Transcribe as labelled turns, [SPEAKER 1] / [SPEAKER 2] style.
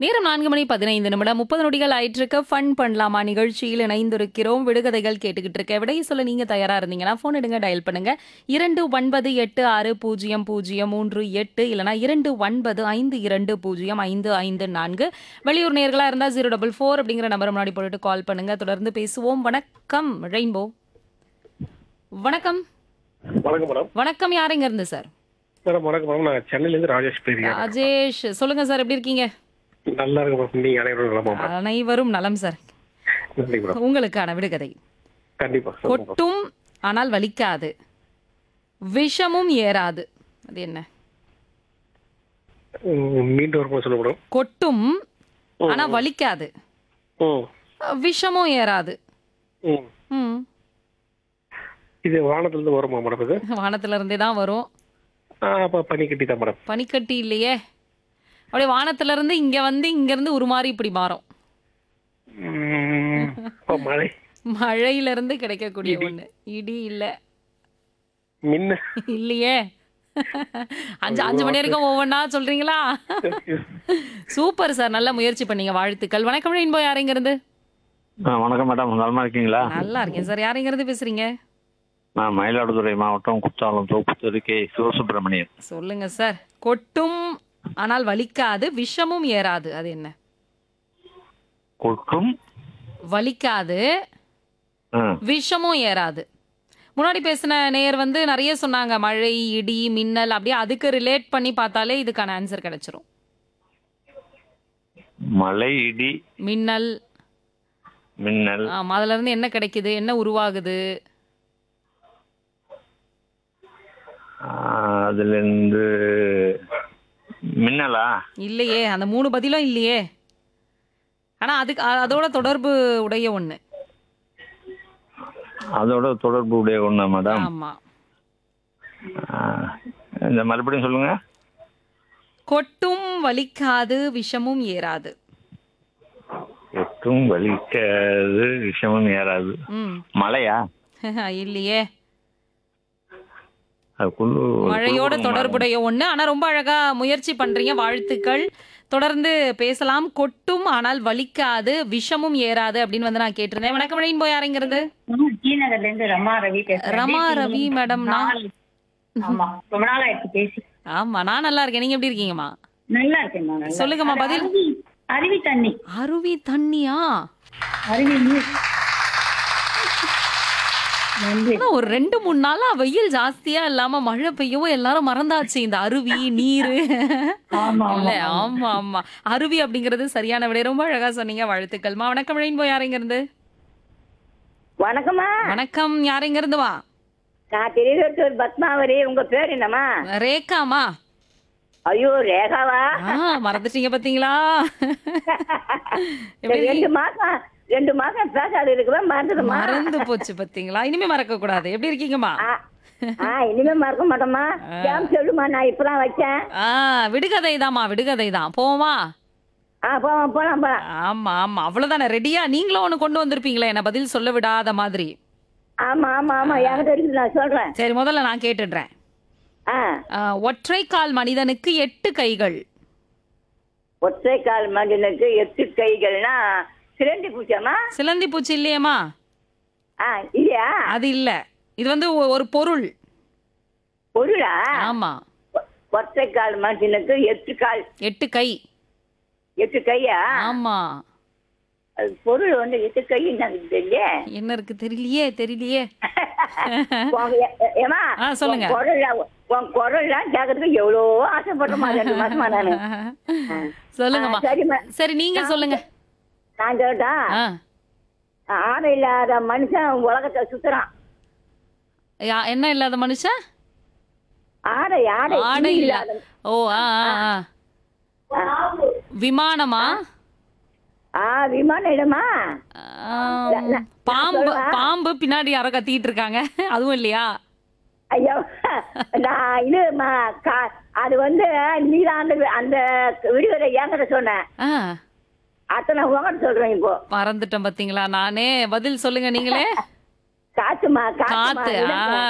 [SPEAKER 1] நேரம் நான்கு மணி பதினைந்து நிமிடம் முப்பது நொடிகள் ஆயிட்டிருக்க ஃபன் பண்ணலாமா நிகழ்ச்சியில் இணைந்திருக்கிறோம் விடுகதைகள் கேட்டுக்கிட்டு இருக்க விடையை சொல்ல நீங்க தயாரா இருந்தீங்கன்னா ஃபோன் எடுங்க டயல் பண்ணுங்க இரண்டு ஒன்பது எட்டு ஆறு பூஜ்ஜியம் பூஜ்ஜியம் மூன்று எட்டு இல்லனா இரண்டு ஒன்பது ஐந்து இரண்டு பூஜ்ஜியம் ஐந்து ஐந்து நான்கு வெளியூர் நேர்களா இருந்தா ஜீரோ டபுள் ஃபோர் அப்படிங்கிற நம்பர் முன்னாடி போட்டுட்டு கால் பண்ணுங்க தொடர்ந்து பேசுவோம் வணக்கம் ரெயின்போ வணக்கம்
[SPEAKER 2] வணக்கம் மேடம்
[SPEAKER 1] வணக்கம் யாருங்க இருந்து சார்
[SPEAKER 2] மேடம் வணக்கம் மேடம் நான் சென்னையிலேருந்து ராஜேஷ் பேசுகிறேன்
[SPEAKER 1] ராஜேஷ் சொல்லுங்க சார் எப்படி இருக்கீங்க
[SPEAKER 2] நல்லா இருக்கு மேடம் நீங்க அனைவரும் நலமா மேடம்
[SPEAKER 1] அனைவரும் நலம் சார்
[SPEAKER 2] நன்றி மேடம்
[SPEAKER 1] உங்களுக்கான விடுகதை
[SPEAKER 2] கண்டிப்பா சொல்லுங்க மேடம்.
[SPEAKER 1] கொட்டும் ஆனால் வலிக்காது விஷமும் ஏறாது அது என்ன
[SPEAKER 2] ம், மீண்டும் ஒரு முறை சொல்ல மேடம்
[SPEAKER 1] கொட்டும் ஆனா வலிக்காது
[SPEAKER 2] ம்
[SPEAKER 1] விஷமும் ஏறாது
[SPEAKER 2] ம்
[SPEAKER 1] ம்
[SPEAKER 2] இது வானத்துலேருந்து வருமா மேடம் இது
[SPEAKER 1] வானத்துல இருந்தே தான் வரும்
[SPEAKER 2] ஆ, அப்ப பனி கட்டி தான் மேடம்
[SPEAKER 1] பனிக்கட்டி இல்லையே அப்படியே வானத்துல இருந்து இங்க வந்து இங்க இருந்து உருமாறி இப்படி மாறும்
[SPEAKER 2] ம், அப்ப மழை
[SPEAKER 1] மழையில இருந்து கிடைக்கக்கூடிய ஒண்ணு இடி இல்ல
[SPEAKER 2] மின்ன
[SPEAKER 1] இல்லையே அஞ்சு அஞ்சு மணி வரைக்கும் ஒவ்வொன்றா சொல்றீங்களா சூப்பர் சார் நல்ல முயற்சி பண்ணீங்க வாழ்த்துக்கள் வணக்கம் ரெயின்போ யாருங்க இருந்து
[SPEAKER 3] ஆ வணக்கம் மேடம் நலமா இருக்கீங்களா
[SPEAKER 1] நல்லா இருக்கேன் சார் யாருங்க இருந்து பேசுறீங்க
[SPEAKER 3] நான் மயிலாடுதுறை மாவட்டம் குத்தாலம் தோப்புத்தூர் கே சிவசுப்பிரமணியன்
[SPEAKER 1] சொல்லுங்க சார் கொட்டும் ஆனால் வலிக்காது விஷமும் ஏறாது அது என்ன
[SPEAKER 3] கொட்டும்
[SPEAKER 1] வலிக்காது
[SPEAKER 3] ஆ,
[SPEAKER 1] விஷமும் ஏறாது முன்னாடி பேசின நேயர் வந்து நிறைய சொன்னாங்க மழை இடி மின்னல் அப்படியே அதுக்கு ரிலேட் பண்ணி பார்த்தாலே இதுக்கான ஆன்சர் கிடைச்சிரும்
[SPEAKER 3] மழை இடி
[SPEAKER 1] மின்னல்
[SPEAKER 3] மின்னல்
[SPEAKER 1] ஆமா அதுல இருந்து என்ன கிடைக்குது என்ன உருவாகுது
[SPEAKER 3] ஆ, அதுல இருந்து மின்னலா
[SPEAKER 1] இல்லையே அந்த மூணு பதிலும் இல்லையே ஆனா அதுக்கு அ- அதோட தொடர்பு உடைய ஒண்ணு
[SPEAKER 3] அதோட தொடர்பு உடைய ஒண்ணா மேடம்
[SPEAKER 1] ஆமா
[SPEAKER 3] ஆ, இந்த மறுபடியும் சொல்லுங்க
[SPEAKER 1] கொட்டும் வலிக்காது விஷமும் ஏறாது
[SPEAKER 3] கொட்டும் வலிக்காது விஷமும் ஏறாது
[SPEAKER 1] ம்
[SPEAKER 3] மழையா
[SPEAKER 1] இல்லையே
[SPEAKER 3] அது குழு
[SPEAKER 1] மழையோட
[SPEAKER 3] குழு-
[SPEAKER 1] தொடர்புடைய ஒண்ணு ஆனா ரொம்ப அழகா முயற்சி பண்றீங்க வாழ்த்துக்கள் தொடர்ந்து பேசலாம் கொட்டும் ஆனால் வலிக்காது விஷமும் ஏறாது அப்படின்னு வந்து நான் கேட்டிருந்தேன் வணக்கம் மழையின் போய் யாருங்கிறது
[SPEAKER 4] டி நகர்ல இருந்து ரமா ரவி பேசுறேன்
[SPEAKER 1] ரமா
[SPEAKER 4] எப்படி
[SPEAKER 1] ரவி
[SPEAKER 4] இருக்கீங்க?
[SPEAKER 1] மேடம் நான்
[SPEAKER 4] நாள். ஆமா ரொம்ப நாள் ஆயிடுச்சு பேசி
[SPEAKER 1] ஆமா நான் நல்லா இருக்கேன் நீங்க எப்படி இருக்கீங்கம்மா
[SPEAKER 4] நல்லா இருக்கேன் நான் நல்லா.
[SPEAKER 1] சொல்லுங்கம்மா,
[SPEAKER 4] அது
[SPEAKER 1] பதில்.
[SPEAKER 4] அருவி அருவி தண்ணி
[SPEAKER 1] அருவி தண்ணியா
[SPEAKER 4] அருவி நீர் நன்றி
[SPEAKER 1] ஆனா ஒரு ரெண்டு மூணு நாளா வெயில் ஜாஸ்தியா இல்லாம மழை பெய்யவும் எல்லாரும் மறந்தாச்சு இந்த அருவி நீரு
[SPEAKER 4] ஆமா
[SPEAKER 1] இல்ல
[SPEAKER 4] ஆமா
[SPEAKER 1] ஆமா ஆமா அருவி அப்படிங்கிறது சரியான விடை ரொம்ப அழகா சொன்னீங்க வாழ்த்துக்கள்மா வணக்கம் ரெயின்போ யாருங்க இருந்து
[SPEAKER 5] வணக்கம்மா
[SPEAKER 1] வணக்கம் யாருங்க இருந்து வா
[SPEAKER 5] நான் திருவத்தூர் பத்மாவதி உங்க பேர் என்னம்மா
[SPEAKER 1] ரேகாமா
[SPEAKER 5] ஐயோ ரேகாவா
[SPEAKER 1] ஆ மறந்துட்டீங்க பாத்தீங்களா
[SPEAKER 5] இந்த ரெண்டு மாசம் ரெண்டு மாசம் பேசாது இருக்குவா மறந்துடுமா
[SPEAKER 1] மறந்து போச்சு பாத்தீங்களா இனிமே மறக்க கூடாது எப்படி இருக்கீங்கம்மா
[SPEAKER 5] ஆ இனிமே மறக்க மாட்டோமா ஏன் சொல்லுமா நான் இப்பதான் வச்சேன்
[SPEAKER 1] ஆ விடுகதை தாம்மா விடுகதை தான் போமா
[SPEAKER 5] ஆ போலாம் போலாம் போலாம்
[SPEAKER 1] ஆமா ஆமா அவ்வளவுதானே ரெடியா நீங்களும் ஒண்ணு கொண்டு வந்திருப்பீங்களே என்ன பதில் சொல்ல விடாத மாதிரி
[SPEAKER 5] ஆமா ஆமா ஆமா எனக்கு இருக்குது நான் சொல்றேன்
[SPEAKER 1] சரி முதல்ல நான் கேட்டுடுறேன்
[SPEAKER 5] ஆ
[SPEAKER 1] ஆ, ஒற்றை கால் மனிதனுக்கு எட்டு கைகள்
[SPEAKER 5] ஒற்றை கால் மனிதனுக்கு எட்டு கைகள்னா சிலந்தி பூச்சாமா
[SPEAKER 1] சிலந்தி பூச்சி இல்லையேம்மா
[SPEAKER 5] ஆ இல்லையா
[SPEAKER 1] அது இல்ல இது வந்து ஒ- ஒரு பொருள்
[SPEAKER 5] பொருளா
[SPEAKER 1] ஆமா
[SPEAKER 5] ஒ- ஒற்றை கால் மனுஷனுக்கு எட்டு கால்
[SPEAKER 1] எட்டு கை
[SPEAKER 5] எட்டு கையா
[SPEAKER 1] ஆமா
[SPEAKER 5] அது பொருள் வந்து எட்டு கை எனக்கு தெரியல
[SPEAKER 1] என்ன இருக்கு தெரியலையே தெரியலையே
[SPEAKER 5] உங்க- ஏ- ஏ- ஏம்மா,
[SPEAKER 1] ஆ, சொல்லுங்க.
[SPEAKER 5] உன் குரல்லாம் உன் குரல்லாம் கேட்கறதுக்கு எவ்வளோ ஆசைப்படுறமா ரெண்டு மாசமா நானு
[SPEAKER 1] சொல்லுங்கம்மா
[SPEAKER 5] ஆ, சரிம்மா.
[SPEAKER 1] சரி நீங்க சொல்லுங்க
[SPEAKER 5] நான் சொல்லட்டா
[SPEAKER 1] ஆ
[SPEAKER 5] ஆடை இல்லாத மனுஷன் உலகத்தை சுத்துறான்
[SPEAKER 1] யா- என்ன இல்லாத மனுஷன்
[SPEAKER 5] ஆடை ஆடை
[SPEAKER 1] ஆடை
[SPEAKER 5] துணி
[SPEAKER 1] இல்ல
[SPEAKER 5] இல்லாத
[SPEAKER 1] ஓ ஆ ஆ, ஆ.
[SPEAKER 5] ஆ.
[SPEAKER 1] விமானமா
[SPEAKER 5] ஆ விமானம் இடமா
[SPEAKER 1] ஆம், பாம்பு பாம்பு பின்னாடி யாரோ கத்திட்டு இருக்காங்க அதுவும் இல்லையா
[SPEAKER 5] ஐயோ நான் இது ம- கா- அது வந்து நீதான் அந்த வி- அந்த விடுதலை என்கிட்ட சொன்னேன்
[SPEAKER 1] ஆ
[SPEAKER 5] அத்தனை உங்ககிட்ட சொல்றேன் இப்போ
[SPEAKER 1] மறந்துட்டேன் பாத்தீங்களா நானே பதில் சொல்லுங்க நீங்களே
[SPEAKER 5] காத்துமா காத்துமா
[SPEAKER 1] காத்து ஆ